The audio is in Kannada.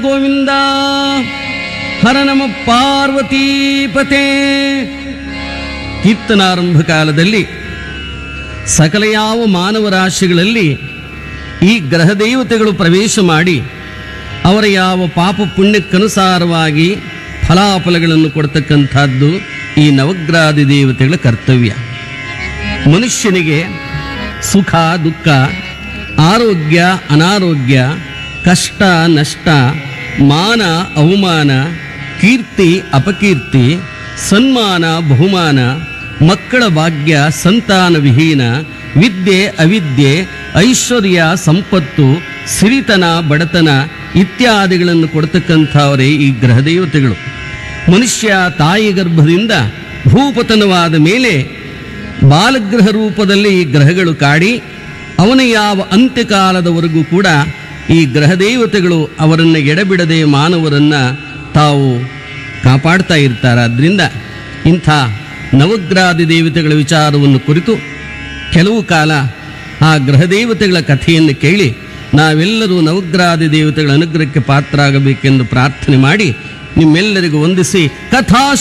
ಗೋವಿಂದ ಹರ ನಮ ಪಾರ್ವತೀಪತೆ ಕೀರ್ತನಾರಂಭ ಕಾಲದಲ್ಲಿ ಸಕಲ ಯಾವ ಮಾನವ ರಾಶಿಗಳಲ್ಲಿ ಈ ಗ್ರಹ ದೇವತೆಗಳು ಪ್ರವೇಶ ಮಾಡಿ ಅವರ ಯಾವ ಪಾಪ ಪುಣ್ಯಕ್ಕನುಸಾರವಾಗಿ ಫಲಾಫಲಗಳನ್ನು ಕೊಡ್ತಕ್ಕಂಥದ್ದು ಈ ನವಗ್ರಾದಿ ದೇವತೆಗಳ ಕರ್ತವ್ಯ ಮನುಷ್ಯನಿಗೆ ಸುಖ ದುಃಖ ಆರೋಗ್ಯ ಅನಾರೋಗ್ಯ ಕಷ್ಟ ನಷ್ಟ ಮಾನ ಅವಮಾನ ಕೀರ್ತಿ ಅಪಕೀರ್ತಿ ಸನ್ಮಾನ ಬಹುಮಾನ ಮಕ್ಕಳ ಭಾಗ್ಯ ಸಂತಾನ ವಿಹೀನ ವಿದ್ಯೆ ಅವಿದ್ಯೆ ಐಶ್ವರ್ಯ ಸಂಪತ್ತು ಸಿರಿತನ ಬಡತನ ಇತ್ಯಾದಿಗಳನ್ನು ಕೊಡ್ತಕ್ಕಂಥವರೇ ಈ ಗ್ರಹ ದೇವತೆಗಳು ಮನುಷ್ಯ ತಾಯಿ ಗರ್ಭದಿಂದ ಭೂಪತನವಾದ ಮೇಲೆ ಬಾಲಗ್ರಹ ರೂಪದಲ್ಲಿ ಈ ಗ್ರಹಗಳು ಕಾಡಿ ಅವನ ಯಾವ ಅಂತ್ಯಕಾಲದವರೆಗೂ ಕೂಡ ಈ ಗ್ರಹ ದೇವತೆಗಳು ಅವರನ್ನು ಎಡಬಿಡದೆ ಮಾನವರನ್ನು ತಾವು ಕಾಪಾಡ್ತಾ ಇರ್ತಾರೆ ಅದರಿಂದ ಇಂಥ ನವಗ್ರಾದಿ ದೇವತೆಗಳ ವಿಚಾರವನ್ನು ಕುರಿತು ಕೆಲವು ಕಾಲ ಆ ಗ್ರಹ ದೇವತೆಗಳ ಕಥೆಯನ್ನು ಕೇಳಿ ನಾವೆಲ್ಲರೂ ನವಗ್ರಾದಿ ದೇವತೆಗಳ ಅನುಗ್ರಹಕ್ಕೆ ಪಾತ್ರರಾಗಬೇಕೆಂದು ಪ್ರಾರ್ಥನೆ ಮಾಡಿ ನಿಮ್ಮೆಲ್ಲರಿಗೂ ವಂದಿಸಿ ಕಥಾ